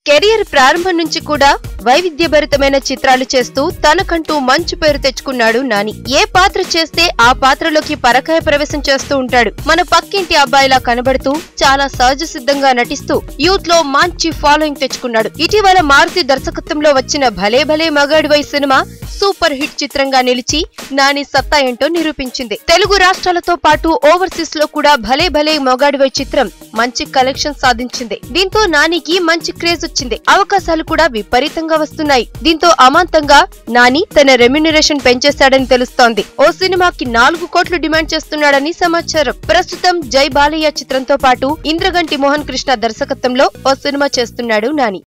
career ప్రారంభం నుంచి కూడా వైవిధ్యభరితమైన చిత్రాలు చేస్తూ తనకంటూ మంచి పేరు తెచ్చుకున్నాడు నాని ఏ పాత్ర చేస్తే ఆ పాత్రలోకి పరకాయ ప్రవేశం చేస్తూ ఉంటాడు మన పక్కింటి అబ్బాయిలా కనబడుతూ చాలా సహజ సిద్ధంగా నటిస్తూ యూత్ లో మంచి ఫాలోయింగ్ తెచ్చుకున్నాడు ఇటీవల మారుతి దర్శకత్వంలో వచ్చిన భలే భలే మగాడివై సినిమా సూపర్ హిట్ చిత్రంగా నిలిచి నాని సత్తా ఏంటో నిరూపించింది తెలుగు రాష్ట్రాలతో పాటు ఓవర్సీస్ లో కూడా భలే భలే మొగాడివై చిత్రం మంచి కలెక్షన్ సాధించింది దీంతో నానికి మంచి క్రేజ్ వచ్చింది అవకాశాలు కూడా విపరీతంగా వస్తున్నాయి దీంతో అమాంతంగా నాని తన రెమ్యునరేషన్ పెంచేశాడని తెలుస్తోంది ఓ సినిమాకి నాలుగు కోట్లు డిమాండ్ చేస్తున్నాడని సమాచారం ప్రస్తుతం జై బాలయ్య చిత్రంతో పాటు ఇంద్రగంటి మోహన్ కృష్ణ దర్శకత్వంలో ఓ సినిమా చేస్తున్నాడు నాని